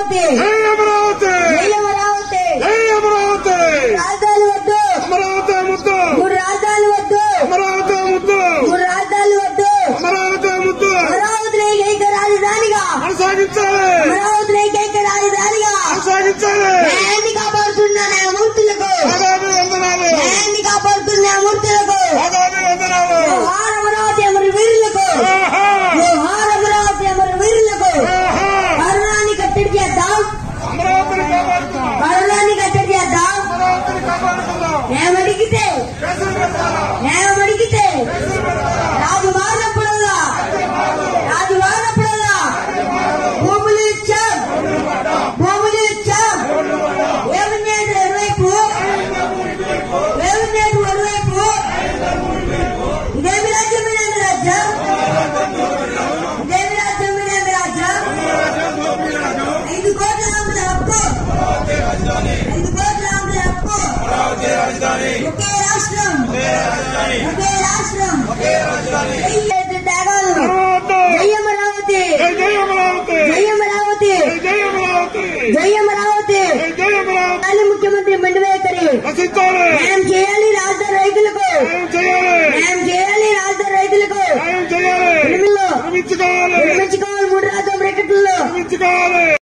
అమరావతి జై అమరావతి జై అమరావతి జై అమరావతి రాజధాని వద్దు అమరావతి ముద్దు మూడు రాజధాని వద్దు అమరావతి ముద్దు మూడు రాజధాని వద్దు అమరావతి ముద్దు అమరావతిని ఏకైక రాజధానిగా కొనసాగించాలి అమరావతిని ఏకైక రాజధానిగా కొనసాగించాలి న్యాయాన్ని కాపాడుతున్న న్యాయమూర్తులకు ఆగామి వందనాలు న్యాయాన్ని కాపాడుతున్న న్యాయమూర్తులకు ఆగామి వందనాలు జోహార్ అమరావతి అమర వీరులకు ఆహా! జోహార్ అమరావతి అమర వీరులకు ఆహా! కరోనాని కట్టడి చేద్దాం అమరావతిని కాపాడుతున్నాం కరోనాని కట్టడి చేద్దాం అమరావతిని కాపాడుతున్నాం న్యాయం అడిగితే కేసులు పెడతారా న్యాయం అడిగితే రాజు మారినప్పుడల్లా రాజు మారినప్పుడల్లా భూములు ఇచ్చాం భూములు ఇచ్చాం వేవునేటి ఒకవైపు వేవునేటి ఒకవైపు ఇదేమి రాజ్యం ఇదేమి రాజ్యం ఇదేమి రాజ్యం ఇదేమి రాజ్యం ఐదు కోట్ల ఆమెల హక్కు ఐదు కోట్ల ఆమెల హక్కు ఒకే రాష్ట్రం ఒకే రాష్ట్రం ఐదు త్యాగాలు అమరావతి జై అమరావతి జై జై అమరావతి జై అమరావతి జై జై అమరావతి జై అమరావతి జై జై అమరావతి మాజీ ముఖ్యమంత్రి మెండువేకరి రచించాలి న్యాయం చేయాలి రాష్ట్ర రైతులకు న్యాయం చేయాలి న్యాయం చేయాలి రాష్ట్ర రైతులకు న్యాయం చేయాలి ఎనిమిదిలో నిర్మించుకోవాలి నిర్మించుకోవాలి మూడు రాజ్యం బ్రాకెట్లలో నిర్మించుకోవాలి